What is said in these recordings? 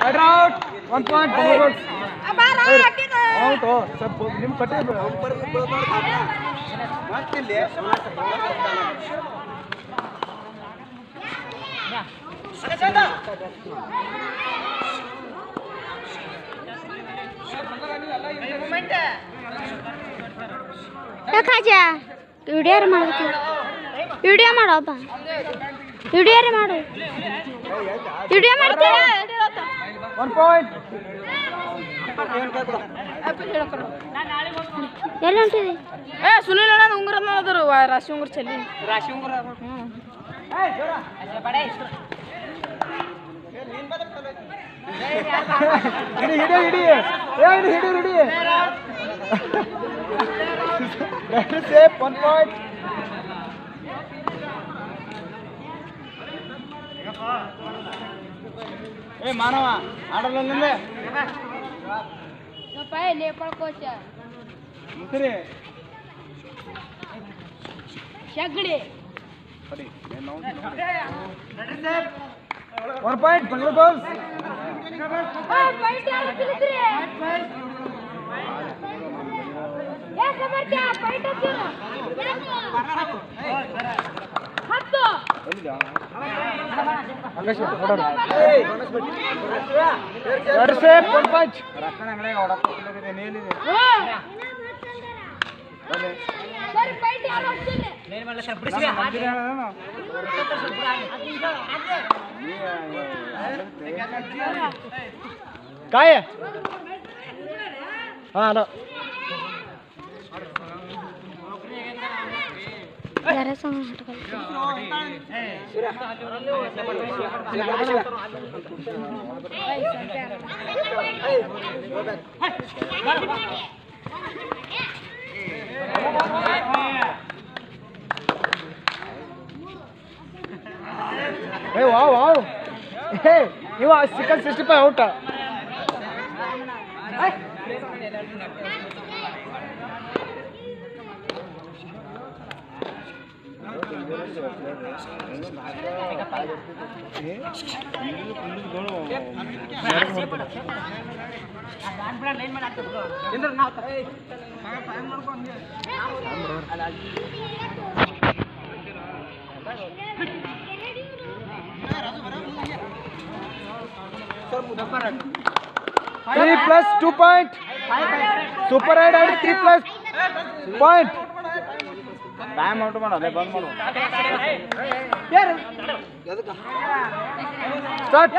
Right out one point out ಸ್ವಲ್ಪ ನಿಮ್ಮ ಕಟ್ಟೆ ಯಾಕಾಜ ವಿಡಿಯೋ ಮಾಡ್ಬೇಕು ವಿಡಿಯೋ ಮಾಡಪ್ಪ ವಿಡಿಯೋ ಮಾಡು ವಿಡಿಯೋ ಮಾಡ್ತೀಯ ಒನ್ ಪಾಯಿಂಟ್ ಎಲ್ಲಿ ಹೊಂಟಿದೆ ಏ ಸುನಿಲ್ ಅಣ್ಣ ಉಂಗುರ ನೋಡಿದ್ರು ರಾಶಿ ಉಂಗುರ ಚೆಲ್ಲಿ ರಾಶಿ ಉಂಗುರ ಹಿಡಿ ಹಿಡಿ ಹಿಡಿ ಏ ಹಿಡಿ ಹಿಡಿ ಹಿಡಿ ಸೇಫ್ ಒನ್ ಪಾಯಿಂಟ್ ಏ ಮಾನವ ಆಡಲ್ಲ ನಿಂದೆ ಮುಸ್ರಿ ಶಗಡಿ ಒನ್ ಪಾಯಿಂಟ್ ಬೆಂಗಳೂರು ಬಾಲ್ಸ್ ಆಕಾಶ ಹೊಡೋಣ ಎರಡು ಸೇಫ್ ಒನ್ ಪಾಯಿಂಟ್ ರಕ್ಕನ ಅಂಗಡಿಯಾಗ ಹೊಡಕ್ಕೆ ನೀಲಿದೆ ಕಾಯ ಹಾಂ ಅಲ್ಲ ಯಾರ ಸಾಂಗ್ ಹಾಡ್ಕೊಳ್ಳಿ ಏ ವಾವ್ ವಾವ್ ಏ ಇವ ಸಿಕ್ಕಲ್ sixty five out three plus two point super raid ಆಡಿ three plus point time out ಮಾಡು ಅದೇ ಬಂದ್ ಮಾಡು ಸ್ಟಾರ್ಟ್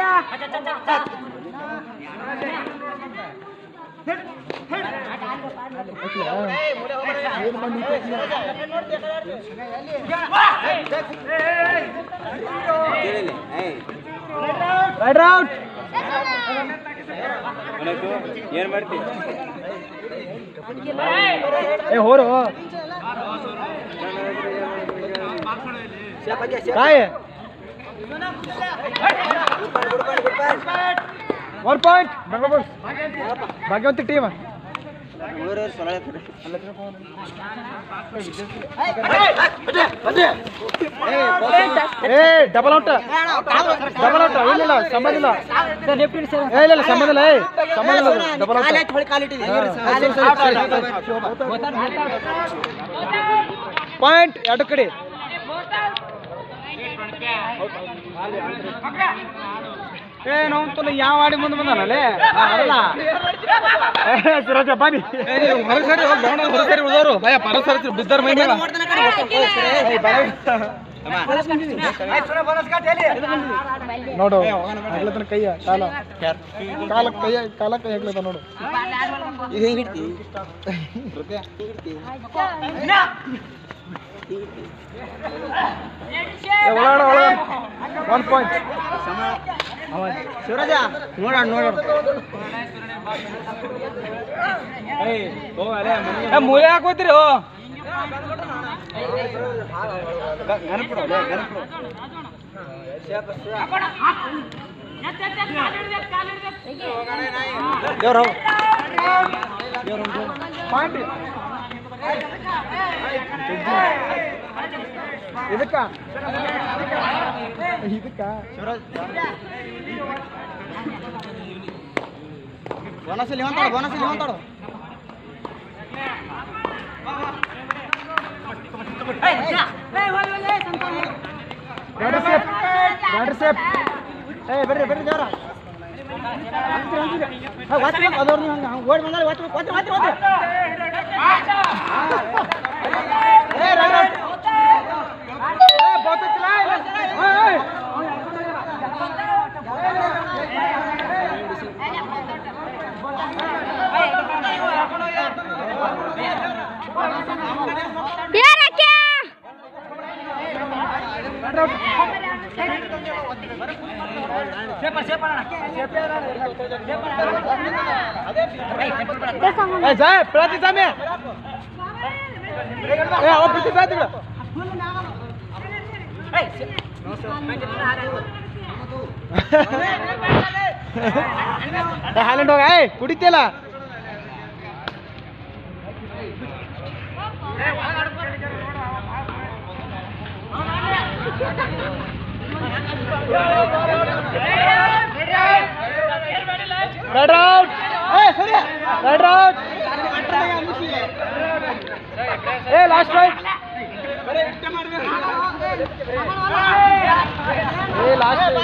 ರೈಡ್ ಔಟ್ ಏನ್ ಮಾಡ್ತಿ ಏ ಹೋರು ಕಾಯ ಒನ್ ಪಾಯಿಂಟ್ ಬೆಂಗಳೂರು ಭಾಗ್ಯವಂತಿ ಟೀಮ್ ಏ ಡಬಲ್ ಔಟ್ ಡಬಲ್ ಔಟ್ ಇಲ್ಲ ಇಲ್ಲ ಸಂಬಂಧ ಇಲ್ಲ ಏ ಇಲ್ಲ ಇಲ್ಲ ಸಂಬಂಧ ಇಲ್ಲ ಏ ಸಂಬಂಧ ಇಲ್ಲ ಡಬಲ್ ಪಾಯಿಂಟ್ ಎರಡು ಕಡೆ ಏ ನಾವು ಯಾವ ಆಡಿ ಮುಂದೆ ಬಂದಾನಲ್ಲೇ ಅಲ್ಲ ಸಿರಾಜ ಬನ್ನಿ ಹೊರಸರಿ ಹೊರಸರಿ ಉಳಿದವರು ಭಯ ಪರಸರಿ ಬಿದ್ದಾರ ಮೈ ಮೇಲೆ ನೋಡು ಆಗ್ಲತನ ಕೈಯ ಕಾಲ ಕಾಲ ಕೈಯ ಕಾಲ ಕೈ ಆಗ್ಲತ್ತ ನೋಡು ಒಳಗಡ ಒಳಗಡ ಒನ್ ಪಾಯಿಂಟ್ ಶಿವರಾಜ ನೋಡ ನೋಡ ಮೂಲೆ ಹಾಕೋತೀರಿ ದೇವ್ರ ಪಾಯಿಂಟ್ ಇದಕ್ಕ ಇದಕ್ಕ ಶಿವರಾಜ್ ಬೋನಸ್ ಇಲ್ಲಿ ಮಾತಾಡು ಬೋನಸ್ ಇಲ್ಲಿ ಮಾತಾಡು ಬ್ಯಾಡ್ರಿ ಸೇಫ್ ಬ್ಯಾಡ್ರಿ ಸೇಫ್ ಏ ಬರ್ರಿ ಬರ್ರಿ ದೇವ್ರ ಅದವ್ರು ನೀವು ಹಂಗೆ ಓಡಿ ಬಂದ್ರೆ ಒತ್ತು ಒತ್ತು ಒತ್ತು ಒತ್ತು ಏ ರೈಟ್ ರೈಟ್ ಏ ಬೋತತ್ತಿಲ್ಲ ಏ ಯಾರಕ್ಕೆ ಏ ಸಾಹೇಬ್ ಪ್ರತಿ ಸಾಮಿ ಏ ಅವ ಪ್ರತಿ ಸಾಯ್ತಿಗಳು ಹಾಲೆಂಡ್ ಹೋಗ ಏಯ್ ಕುಡಿತಿಲ್ಲ ರೆಡ್ ಔಟ್ ಏ ಸರಿ ರೆಡ್ ಔಟ್ ಏ ಲಾಸ್ಟ್ ರೈಟ್ ಏ ಲಾಸ್ಟ್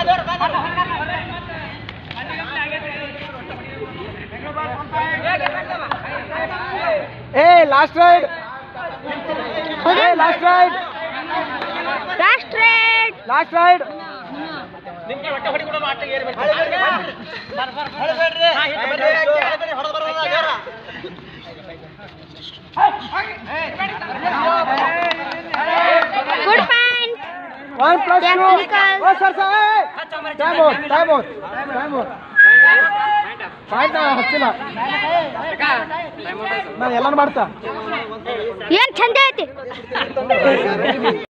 ಏ ಲಾಸ್ಟ್ ರೈಡ್ ಏ last raid last raid last raid good point one plus two Technical. Oh sir sir time out time out time out point ಹಚ್ಚಿಲ್ಲ ನಾನು ಎಲ್ಲಾನು ಮಾಡ್ತಾ ಏನ್ ಚಂದ ಐತಿ